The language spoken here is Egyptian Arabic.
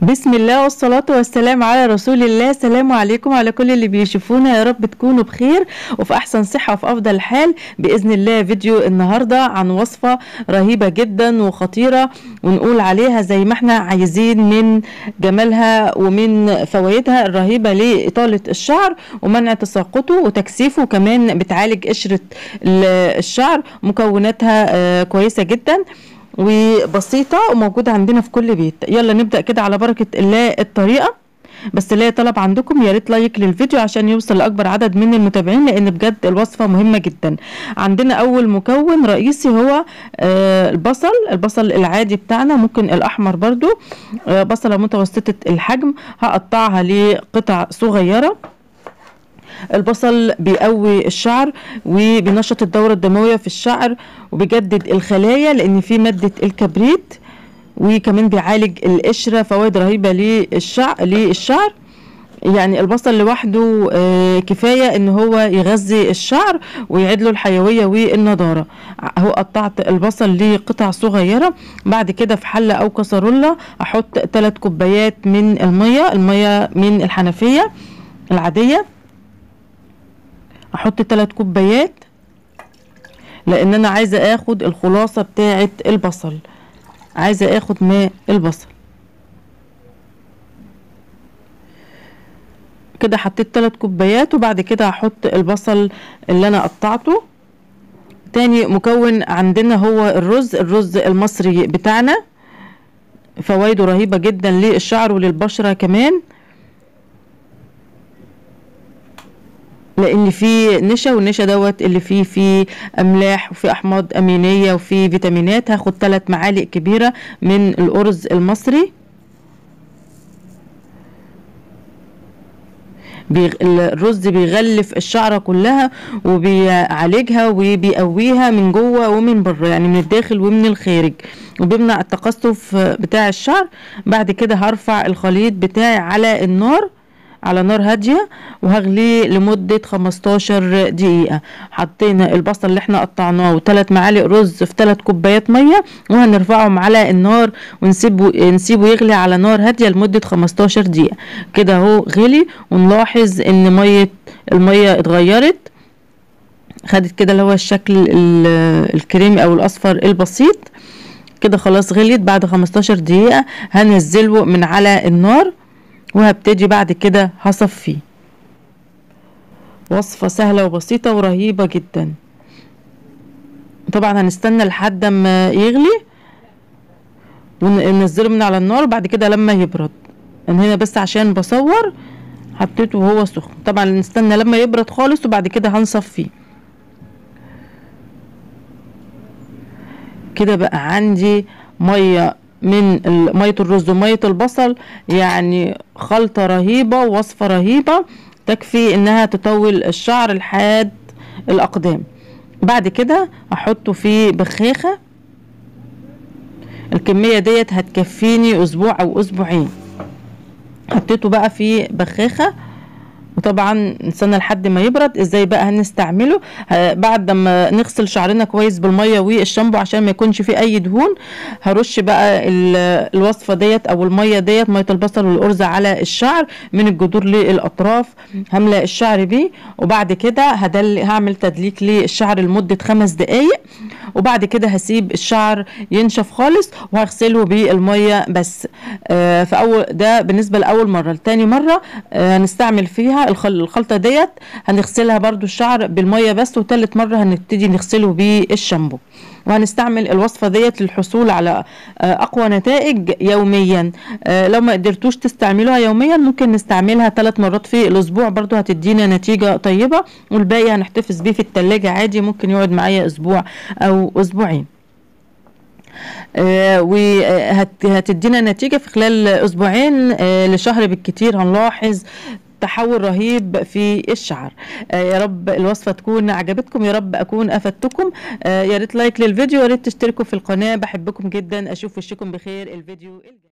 بسم الله والصلاة والسلام على رسول الله السلام عليكم على كل اللي بيشوفونا يا رب تكونوا بخير وفي أحسن صحة وفي أفضل حال بإذن الله فيديو النهاردة عن وصفة رهيبة جدا وخطيرة ونقول عليها زي ما احنا عايزين من جمالها ومن فوائدها الرهيبة لإطالة الشعر ومنع تساقطه وتكثيفه وكمان بتعالج قشرة الشعر مكوناتها آه، كويسة جدا وبسيطة وموجودة عندنا في كل بيت يلا نبدأ كده على بركة الله الطريقة بس لا طلب عندكم يا ريت لايك للفيديو عشان يوصل لاكبر عدد من المتابعين لان بجد الوصفه مهمه جدا عندنا اول مكون رئيسي هو آه البصل البصل العادي بتاعنا ممكن الاحمر برضو آه بصله متوسطه الحجم هقطعها لقطع صغيره البصل بيقوي الشعر وبينشط الدورة الدموية في الشعر وبيجدد الخلايا لأن فيه مادة الكبريت وكمان بيعالج القشرة فوائد رهيبة للشعر للشعر يعني البصل لوحده آه كفاية ان هو يغذي الشعر ويعيد له الحيوية والنضارة اهو قطعت البصل لقطع صغيرة بعد كده في حلة او كسرولة احط 3 كوبايات من المية المية من الحنفية العادية احط 3 كوبايات لان انا عايزه اخد الخلاصه بتاعه البصل عايزه اخد ماء البصل كده حطيت 3 كوبايات وبعد كده هحط البصل اللي انا قطعته تاني مكون عندنا هو الرز الرز المصري بتاعنا فوائده رهيبه جدا للشعر وللبشره كمان لان في نشا والنشا دوت اللي فيه فيه املاح وفي احماض امينيه وفي فيتامينات هاخد 3 معالق كبيره من الارز المصري الرز بيغلف الشعره كلها وبيعالجها وبيقويها من جوه ومن بره يعني من الداخل ومن الخارج وبيمنع التقصف بتاع الشعر بعد كده هرفع الخليط بتاعي على النار على نار هادية وهغليه لمدة 15 دقيقة حطينا البصل اللي احنا قطعناه وثلاث معالق رز في ثلاث كوبايات مية وهنرفعهم على النار ونسيبه نسيبه يغلي على نار هادية لمدة 15 دقيقة كده اهو غلي ونلاحظ ان مية المية اتغيرت خدت كده اللي هو الشكل الكريمي او الاصفر البسيط كده خلاص غليت بعد 15 دقيقة هنزله من على النار وهبتدي بعد كده هصفيه وصفة سهلة وبسيطة ورهيبة جدا طبعا هنستنى لحد ما يغلي وننزله من على النار وبعد كده لما يبرد انا هنا بس عشان بصور حطيته وهو سخن طبعا نستنى لما يبرد خالص وبعد كده هنصفيه كده بقى عندي ميه من ميه الرز وميه البصل يعني خلطه رهيبه ووصفه رهيبه تكفي انها تطول الشعر لحد الاقدام بعد كده احطه في بخاخه الكميه ديت هتكفيني اسبوع او اسبوعين حطيته بقى في بخاخه وطبعا نستنى لحد ما يبرد ازاي بقى هنستعمله بعد ما نغسل شعرنا كويس بالميه والشامبو عشان ما يكونش فيه اي دهون هرش بقى الوصفه ديت او الميه ديت ميه البصل والارز على الشعر من الجذور للاطراف هملا الشعر بيه وبعد كده هدل هعمل تدليك للشعر لمده خمس دقايق وبعد كده هسيب الشعر ينشف خالص وهغسله بالميه بس آه فاول ده بالنسبه لاول مره لتاني مره آه هنستعمل فيها الخلطه ديت هنغسلها برده الشعر بالميه بس وتالت مره هنبتدي نغسله بالشامبو وهنستعمل الوصفه ديت للحصول على اقوى نتائج يوميا لو ما قدرتوش تستعملوها يوميا ممكن نستعملها ثلاث مرات في الاسبوع برضو هتدينا نتيجه طيبه والباقي هنحتفظ بيه في التلاجة عادي ممكن يقعد معايا اسبوع او اسبوعين آه وهتدينا نتيجه في خلال اسبوعين آه لشهر بالكتير هنلاحظ تحول رهيب في الشعر آه يا رب الوصفه تكون عجبتكم يا رب اكون افدتكم آه يا ريت لايك للفيديو يا ريت تشتركوا في القناه بحبكم جدا اشوف وشكم بخير الفيديو